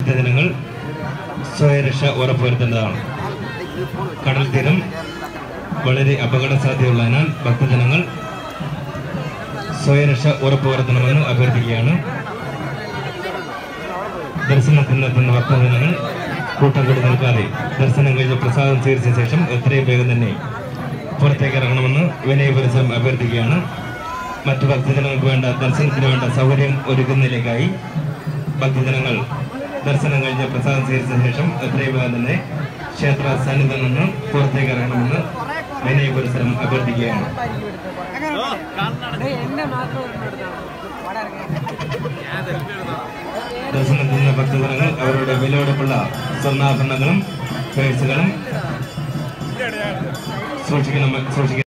ജനങ്ങൾ സ്വയരക്ഷ ഉറപ്പുവരുത്തേണ്ടതാണ് കടൽ തീരം വളരെ അപകട സാധ്യതയുള്ളതിനാൽ ഭക്തജനങ്ങൾ സ്വയരക്ഷ ഉറപ്പുവരുത്തണമെന്ന് അഭ്യർത്ഥിക്കുകയാണ് ദർശനത്തിനെത്തുന്ന ഭക്തജനങ്ങൾ കൂട്ടം കൂടി നിൽക്കാതെ ദർശനം കഴിഞ്ഞ് പ്രസാദം സ്വീകരിച്ച ശേഷം എത്രയും വേഗം തന്നെ പുറത്തേക്ക് ഇറങ്ങണമെന്ന് വിനയപരിസരം അഭ്യർത്ഥിക്കുകയാണ് മറ്റു ഭക്തജനങ്ങൾക്ക് വേണ്ട ദർശനത്തിന് വേണ്ട സൗകര്യം ഒരുക്കുന്നതിലേക്കായി ഭക്തജനങ്ങൾ ദർശനം കഴിഞ്ഞ് പ്രസാദം സ്വീകരിച്ച ശേഷം എത്രയും വേഗം തന്നെ ക്ഷേത്ര സന്നിധിയിൽ നിന്ന് പുറത്തേക്ക് ഇറങ്ങണമെന്ന് വിനയപരിസരം അഭ്യർത്ഥിക്കുകയാണ് എന്നെ മാത്രം ഒരെണ്ണം എടുത്താൽ ദർശനത്തിന് ഭക്തജനങ്ങൾ അവരുടെ വിലപിടിപ്പുള്ള സ്വർണ്ണാഭരണങ്ങളും പേഴ്സുകളും സൂക്ഷിക്കണം സൂക്ഷിക്കണം